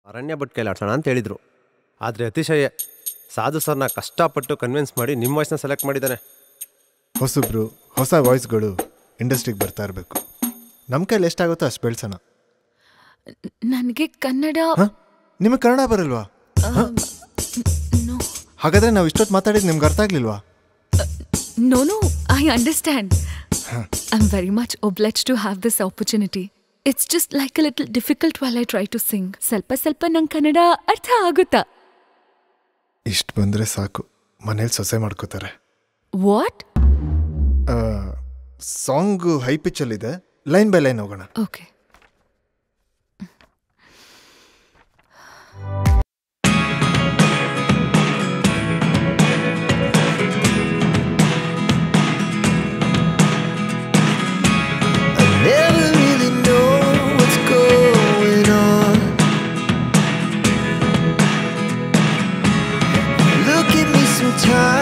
ಅರಣ್ಯ ಭಟ್ ಕೈಲಿ ಆಡ್ಸೋಣ ಅಂತ ಹೇಳಿದರು ಆದರೆ ಅತಿಶಯ ಸಾಧು ಸರ್ನ ಕಷ್ಟಪಟ್ಟು ಕನ್ವಿನ್ಸ್ ಮಾಡಿ ನಿಮ್ಮ ವಾಯ್ಸ್ನ ಸೆಲೆಕ್ಟ್ ಮಾಡಿದ್ದಾನೆ ಹೊಸಬ್ರು ಹೊಸ ವಾಯ್ಸ್ಗಳು ಇಂಡಸ್ಟ್ರಿಗೆ ಬರ್ತಾ ಇರಬೇಕು ನಮ್ಮ ಕೈಲಿ ಎಷ್ಟಾಗುತ್ತೋ ಅಷ್ಟು ಬೆಳೆಸೋಣ ನನಗೆ ಕನ್ನಡ ಹಾಂ ನಿಮಗೆ ಕನ್ನಡ ಬರಲ್ವಾ ನೋ ಹಾಗಾದ್ರೆ ನಾವು ಇಷ್ಟೊತ್ತು ಮಾತಾಡಿದ್ದು ನಿಮ್ಗೆ ಅರ್ಥ ಆಗ್ಲಿಲ್ವಾ No, no, I understand. I'm very much obliged to have this opportunity. It's just like a little difficult while I try to sing. ಸ್ವಲ್ಪ ಸ್ವಲ್ಪ ನಂಗೆ ಕನ್ನಡ ಅರ್ಥ ಆಗುತ್ತಾ ಇಷ್ಟು ಬಂದರೆ ಸಾಕು ಮನೇಲಿ ಸೊಸೆ ಮಾಡ್ಕೋತಾರೆ ವಾಟ್ ಸಾಂಗು ಹೈ ಪಿಚ್ಚಲ್ಲಿದೆ ಲೈನ್ ಬೈ ಲೈನ್ ಹೋಗೋಣ okay Never really know what's going on. Look at me sometimes.